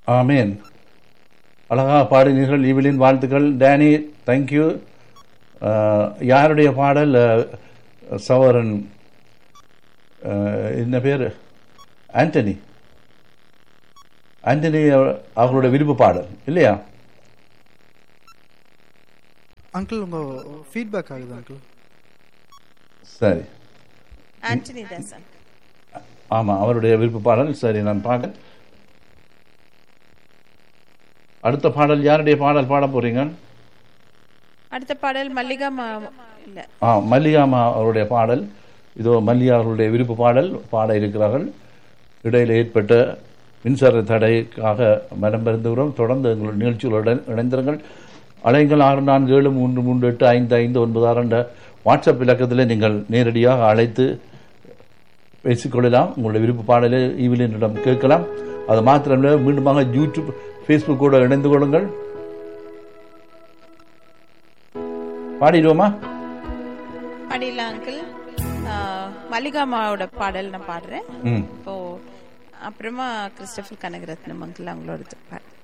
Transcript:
ஆமேன் அழகாக பாடினீர்கள் ஈவிலின் வாழ்த்துக்கள் டேனி தேங்க்யூ யாருடைய பாடல் அஹ், சகோதரன் அஹ், என்ன பேர் ஆண்டனி ஆண்டனி அவ- அவர்களுடைய விருப்ப பாடல் இல்லையா அங்கிள் உங்க ஃபீட்பேக் ஆகுது அங்கிள் சரி ஆண்டனி தாசன் ஆமாம் அவருடைய விருப்ப பாடல் சரி நான் பார்க்க அடுத்த பாடல் யாருடைய பாடல் பாட போறீங்க அடுத்த பாடல் மல்லிகா மா இல்ல ஆ மல்லிகாமா அவருடைய பாடல் இதோ மல்லிகா அவர்களுடைய விருப்ப பாடல் பாட இருக்கிறார்கள் இடையில் ஏற்பட்ட மின்சார தடைக்காக மனம் பெருந்துகிறோம் தொடர்ந்து எங்கள் நிகழ்ச்சிகளுடன் இணைந்திருங்கள் அலைங்கள் ஆறு நான்கு ஏழு மூன்று மூன்று எட்டு ஐந்து ஐந்து ஒன்பது ஆறு என்ற வாட்ஸ்அப் இலக்கத்தில் நீங்கள் நேரடியாக அழைத்து பேசிக்கொள்ளலாம் உங்களுடைய விருப்ப பாடலை ஈவிலினிடம் கேட்கலாம் அது மாத்திரமல்ல மீண்டுமாக யூடியூப் ஃபேஸ்புக்கோடு இணைந்து கொள்ளுங்கள் பாடிடுவோமா பாடிடலாம் அங்கிள் மல்லிகா அம்மாவோட பாடல் நான் பாடுறேன் ம் இப்போ அப்புறமா கிறிஸ்டபர் கனகரத்னம் அங்கிள் அவங்களோட பாடு